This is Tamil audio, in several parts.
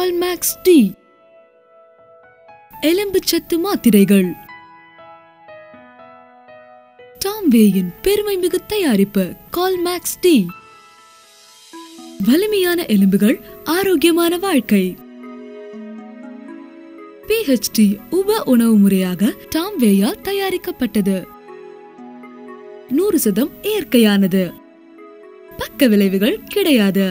கால்மேக்ஸ் டி எலும்புச்சத்து மாத்திரைகள் டாம்வேயின் பெருமைமிகு தயாரிப்பு கால்மேக்ஸ் டி வலிமையான எலும்புகள் ஆரோக்கியமான வாழ்க்கை பிஹெச்டி உப உணவு முறையாக டாம்வேயால் தயாரிக்கப்பட்டது நூறு சதம் இயற்கையானது பக்க விளைவுகள் கிடையாது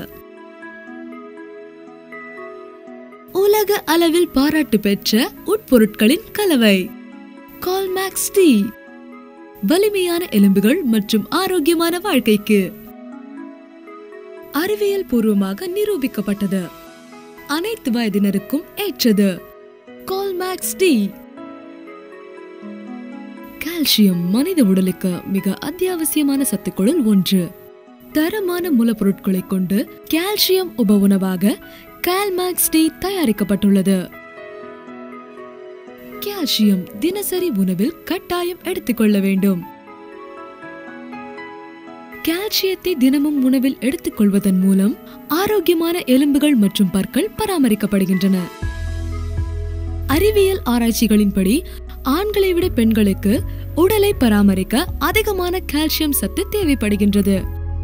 உலக அளவில் பாராட்டு பெற்ற உட்பொருட்களின் கலவை கால்மேக்ஸ் டீ வலிமையான எலும்புகள் மற்றும் ஆரோக்கியமான வாழ்க்கைக்கு அறிவியல் பூர்வமாக நிரூபிக்கப்பட்டது அனைத்து வயதினருக்கும் ஏற்றது கால்மேக்ஸ் டீ கால்சியம் மனித உடலுக்கு மிக அத்தியாவசியமான சத்துக்களுள் ஒன்று தரமான மூலப்பொருட்களை கொண்டு கால்சியம் உப உணவாக கால்மேக்ஸ் டீ தயாரிக்கப்பட்டுள்ளது கால்சியம் தினசரி உணவில் கட்டாயம் எடுத்துக்கொள்ள வேண்டும் கால்சியத்தை தினமும் உணவில் எடுத்துக்கொள்வதன் மூலம் ஆரோக்கியமான எலும்புகள் மற்றும் பற்கள் பராமரிக்கப்படுகின்றன அறிவியல் ஆராய்ச்சிகளின்படி ஆண்களை விட பெண்களுக்கு உடலை பராமரிக்க அதிகமான கால்சியம் சத்து தேவைப்படுகின்றது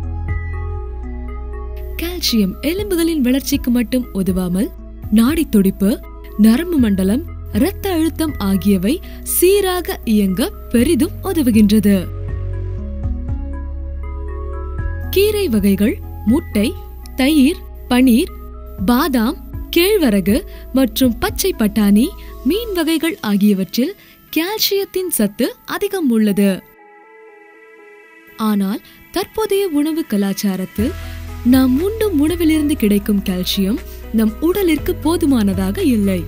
கால்சியம் எலும்புகளின் வளர்ச்சிக்கு மட்டும் உதவாமல் நாடி துடிப்பு நரம்பு மண்டலம் இரத்த அழுத்தம் ஆகியவை சீராக இயங்க பெரிதும் உதவுகின்றது கீரை வகைகள் முட்டை தயிர் பனீர் பாதாம் கேழ்வரகு மற்றும் பச்சை பட்டாணி மீன் வகைகள் ஆகியவற்றில் கால்சியத்தின் சத்து அதிகம் உள்ளது ஆனால் தற்போதைய உணவு கலாச்சாரத்தில் நாம் உண்டும் உணவிலிருந்து கிடைக்கும் கால்சியம் நம் உடலிற்கு போதுமானதாக இல்லை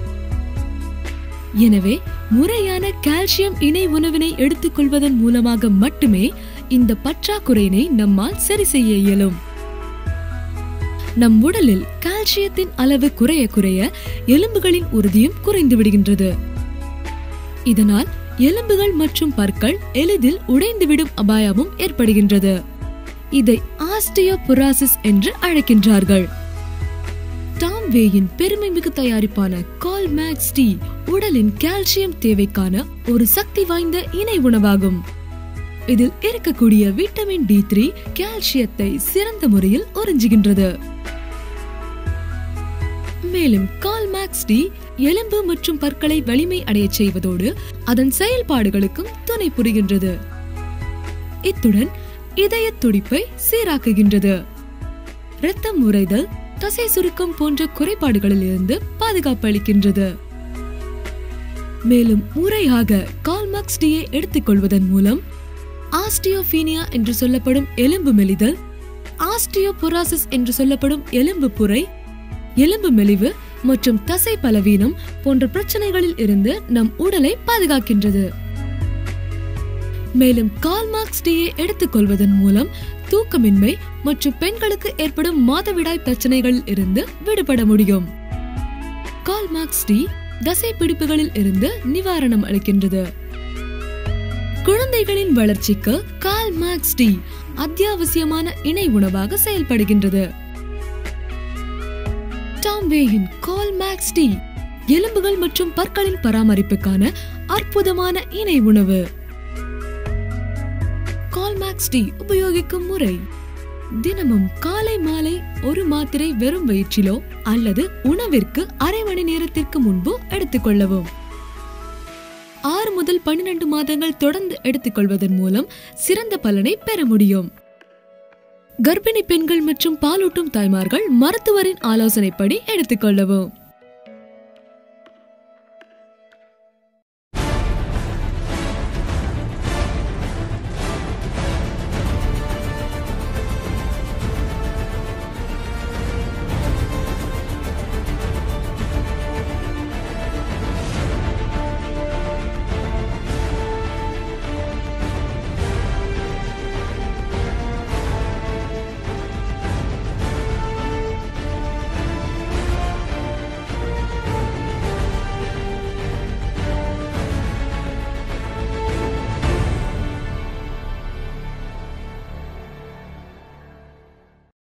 எனவே முறையான கால்சியம் இணை உணவினை எடுத்துக்கொள்வதன் மூலமாக மட்டுமே இந்த பற்றாக்குறையினை நம்மால் சரி செய்ய இயலும் நம் உடலில் கால்சியத்தின் அளவு குறைய குறைய எலும்புகளின் உறுதியும் குறைந்து விடுகின்றது இதனால் எலும்புகள் மற்றும் பற்கள் எளிதில் உடைந்துவிடும் அபாயமும் ஏற்படுகின்றது இதை ஆஸ்டியோபொராசிஸ் என்று அழைக்கின்றார்கள் டாம்வேயின் பெருமைமிகு தயாரிப்பான கால் மேக்ஸ் டீ உடலின் கால்சியம் தேவைக்கான ஒரு சக்தி வாய்ந்த இணை உணவாகும் இதில் இருக்கக்கூடிய விட்டமின் டி த்ரீ கால்சியத்தை சிறந்த முறையில் உறிஞ்சுகின்றது மேலும் கால் மேக்ஸ் டி எலும்பு மற்றும் பற்களை வலிமை அடையச் செய்வதோடு அதன் செயல்பாடுகளுக்கும் துணை புரிகின்றது இத்துடன் இதய துடிப்பை சீராக்குகின்றது இரத்தம் உறைதல் தசை சுருக்கம் போன்ற குறைபாடுகளில் இருந்து பாதுகாப்பு அளிக்கின்றது மேலும் முறையாக கால்மாக்ஸ் டியை எடுத்துக்கொள்வதன் மூலம் ஆஸ்டியோபீனியா என்று சொல்லப்படும் எலும்பு மெலிதல் ஆஸ்டியோபொராசிஸ் என்று சொல்லப்படும் எலும்பு புரை எலும்பு மெலிவு மற்றும் தசை பலவீனம் போன்ற பிரச்சனைகளில் இருந்து நம் உடலை பாதுகாக்கின்றது மேலும் கால்மார்க்ஸ் டீயை எடுத்துக்கொள்வதன் மூலம் தூக்கமின்மை மற்றும் பெண்களுக்கு ஏற்படும் மாதவிடாய் பிரச்சனைகளில் இருந்து விடுபட முடியும் கால்மார்க்ஸ் டீ தசை பிடிப்புகளில் இருந்து நிவாரணம் அளிக்கின்றது குழந்தைகளின் வளர்ச்சிக்கு கால் மார்க்ஸ் டீ அத்தியாவசியமான இணை உணவாக செயல்படுகின்றது டாம்வேயின் கால் மேக்ஸ் டீ எலும்புகள் மற்றும் பற்களின் பராமரிப்புக்கான அற்புதமான இணை உணவு கால்மேக்ஸ் டீ உபயோகிக்கும் முறை தினமும் காலை மாலை ஒரு மாத்திரை வெறும் வயிற்றிலோ அல்லது உணவிற்கு அரை மணி நேரத்திற்கு முன்பு எடுத்துக்கொள்ளவும் ஆறு முதல் பன்னிரண்டு மாதங்கள் தொடர்ந்து எடுத்துக்கொள்வதன் மூலம் சிறந்த பலனை பெற முடியும் கர்ப்பிணி பெண்கள் மற்றும் பாலூட்டும் தாய்மார்கள் மருத்துவரின் ஆலோசனைப்படி எடுத்துக்கொள்ளவும்